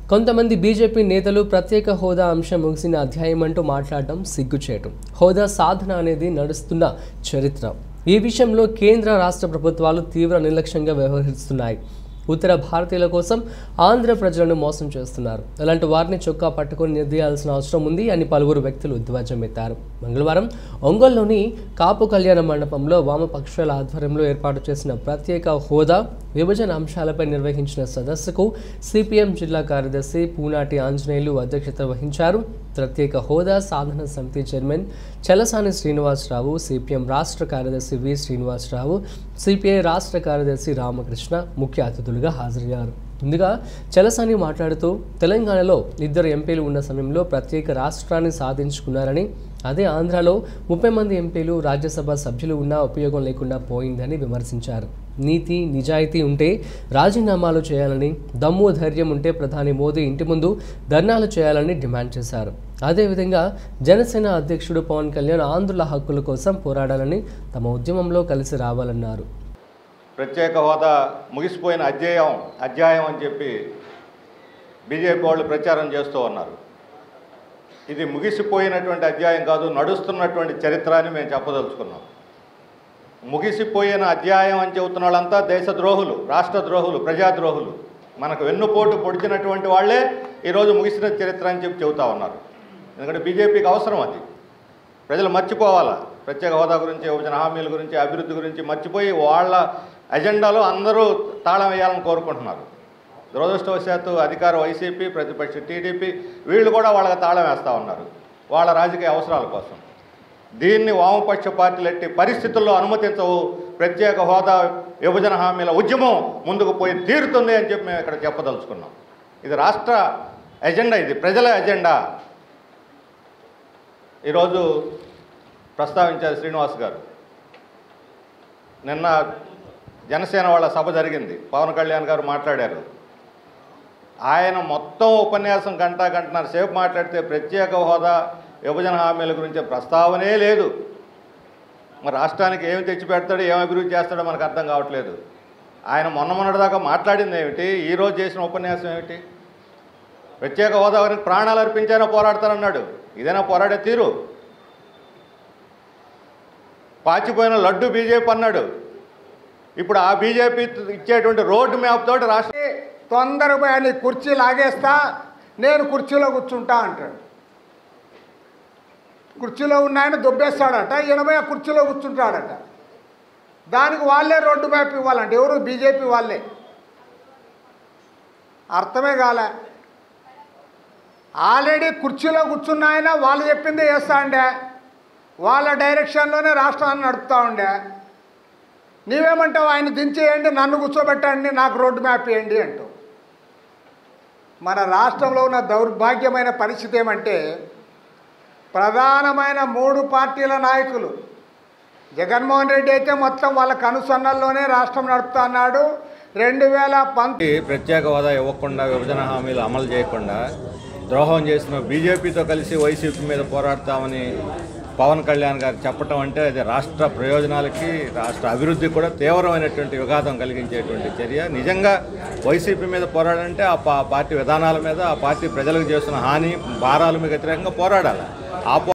కొంతమంది బీజేపీ నేతలు ప్రత్యేక హోదా అంశం ముగిసిన అధ్యాయం అంటూ మాట్లాడటం సిగ్గుచేయటం హోదా సాధన అనేది నడుస్తున్న చరిత్ర ఈ విషయంలో కేంద్ర రాష్ట్ర ప్రభుత్వాలు తీవ్ర నిర్లక్ష్యంగా వ్యవహరిస్తున్నాయి ఉత్తర భారతీయుల కోసం ఆంధ్ర ప్రజలను మోసం చేస్తున్నారు అలాంటి వారిని చొక్కా పట్టుకొని నిర్దేయాల్సిన అవసరం ఉంది అని పలువురు వ్యక్తులు ధ్వజం ఎత్తారు మంగళవారం ఒంగోలులోని కాపు కళ్యాణ మండపంలో వామపక్షాల ఆధ్వర్యంలో ఏర్పాటు చేసిన ప్రత్యేక హోదా విభజన అంశాలపై నిర్వహించిన సదస్సుకు సిపిఎం జిల్లా కార్యదర్శి పూనాటి ఆంజనేయులు అధ్యక్షత వహించారు ప్రత్యేక హోదా సాధన సమితి చైర్మన్ చలసాని శ్రీనివాసరావు సిపిఎం రాష్ట్ర కార్యదర్శి వి శ్రీనివాసరావు సిపిఐ రాష్ట్ర కార్యదర్శి రామకృష్ణ ముఖ్య అతిథులుగా హాజరయ్యారు ముందుగా చలసాని మాట్లాడుతూ తెలంగాణలో ఇద్దరు ఎంపీలు ఉన్న సమయంలో ప్రత్యేక రాష్ట్రాన్ని సాధించుకున్నారని అదే ఆంధ్రాలో ముప్పై మంది ఎంపీలు రాజ్యసభ సభ్యులు ఉన్నా ఉపయోగం లేకుండా పోయిందని విమర్శించారు నీతి నిజాయితీ ఉంటే రాజీనామాలు చేయాలని దమ్ము ధైర్యం ఉంటే ప్రధాని మోదీ ఇంటి ముందు ధర్నాలు చేయాలని డిమాండ్ చేశారు అదేవిధంగా జనసేన అధ్యక్షుడు పవన్ కళ్యాణ్ ఆంధ్రుల హక్కుల కోసం పోరాడాలని తమ ఉద్యమంలో కలిసి రావాలన్నారు ప్రత్యేక హోదా ముగిసిపోయిన అధ్యాయం అధ్యాయం అని చెప్పి బీజేపీ వాళ్ళు ప్రచారం చేస్తూ ఉన్నారు ఇది ముగిసిపోయినటువంటి అధ్యాయం కాదు నడుస్తున్నటువంటి చరిత్ర అని మేము చెప్పదలుచుకున్నాం ముగిసిపోయిన అధ్యాయం అని చెబుతున్న వాళ్ళంతా దేశద్రోహులు రాష్ట్ర ద్రోహులు ప్రజాద్రోహులు మనకు వెన్నుపోటు పొడిచినటువంటి వాళ్ళే ఈరోజు ముగిసిన చరిత్ర అని చెప్పి చెబుతా ఉన్నారు ఎందుకంటే బీజేపీకి అవసరం అది ప్రజలు మర్చిపోవాలా ప్రత్యేక హోదా గురించి విభజన హామీల గురించి అభివృద్ధి గురించి మర్చిపోయి వాళ్ళ ఎజెండాలో అందరూ తాళం వేయాలని కోరుకుంటున్నారు దురదృష్టవశాత్తు అధికార వైసీపీ ప్రతిపక్ష టీడీపీ వీళ్ళు కూడా వాళ్ళకి తాళం వేస్తూ ఉన్నారు వాళ్ళ రాజకీయ అవసరాల కోసం దీన్ని వామపక్ష పార్టీలు ఎట్టి పరిస్థితుల్లో అనుమతించవు ప్రత్యేక హోదా విభజన హామీల ఉద్యమం ముందుకు పోయి తీరుతుంది అని చెప్పి మేము ఇక్కడ చెప్పదలుచుకున్నాం ఇది రాష్ట్ర ఎజెండా ఇది ప్రజల ఎజెండా ఈరోజు ప్రస్తావించారు శ్రీనివాస్ గారు నిన్న జనసేన వాళ్ళ సభ జరిగింది పవన్ కళ్యాణ్ గారు మాట్లాడారు ఆయన మొత్తం ఉపన్యాసం గంట గంటన్నర సేపు మాట్లాడితే ప్రత్యేక హోదా విభజన హామీల గురించి ప్రస్తావనే లేదు మరి రాష్ట్రానికి ఏమి తెచ్చిపెడతాడో ఏం అభివృద్ధి చేస్తాడో మనకు అర్థం కావట్లేదు ఆయన మొన్న మొన్నటిదాకా మాట్లాడింది ఏమిటి ఈరోజు చేసిన ఉపన్యాసం ఏమిటి ప్రత్యేక హోదా గురించి ప్రాణాలు అర్పించైనా పోరాడతానన్నాడు ఇదైనా పోరాడే తీరు పాచిపోయిన లడ్డు బీజేపీ అన్నాడు ఇప్పుడు ఆ బీజేపీ ఇచ్చేటువంటి రోడ్డు మ్యాప్ తోటి రాష్ట్ర తొందరగా ఆయన కుర్చీ లాగేస్తా నేను కుర్చీలో కూర్చుంటా అంటాడు కుర్చీలో ఉన్న ఆయన దుబ్బేస్తాడట ఎనభై ఆ కుర్చీలో కూర్చుంటాడట దానికి వాళ్ళే రోడ్డు మ్యాప్ ఇవ్వాలంట ఎవరు బీజేపీ వాళ్ళే అర్థమే కాలే ఆల్రెడీ కుర్చీలో కూర్చున్న ఆయన వాళ్ళు చెప్పిందే చేస్తా ఉండే వాళ్ళ డైరెక్షన్లోనే రాష్ట్రాన్ని నడుపుతా ఉండే నీవేమంటావు ఆయన దించేయండి నన్ను కూర్చోబెట్టండి నాకు రోడ్డు మ్యాప్ వేయండి అంటావు మన రాష్ట్రంలో ఉన్న దౌర్భాగ్యమైన పరిస్థితి ఏమంటే ప్రధానమైన మూడు పార్టీల నాయకులు జగన్మోహన్ రెడ్డి అయితే మొత్తం వాళ్ళ కనుసన్నల్లోనే రాష్ట్రం నడుపుతా అన్నాడు రెండు వేల పంతొమ్మిది ప్రత్యేక హోదా ఇవ్వకుండా విభజన హామీలు అమలు చేయకుండా ద్రోహం చేసిన బీజేపీతో కలిసి వైసీపీ మీద పోరాడతామని పవన్ కళ్యాణ్ గారు చెప్పటం అంటే అది రాష్ట్ర ప్రయోజనాలకి రాష్ట్ర అభివృద్ధికి కూడా తీవ్రమైనటువంటి విఘాతం కలిగించేటువంటి చర్య నిజంగా వైసీపీ మీద పోరాడంటే ఆ పా- పార్టీ విధానాల మీద ఆ పార్టీ ప్రజలకు చేస్తున్న హాని భారాల మీద వ్యతిరేకంగా పోరాడాలి ఆ పో-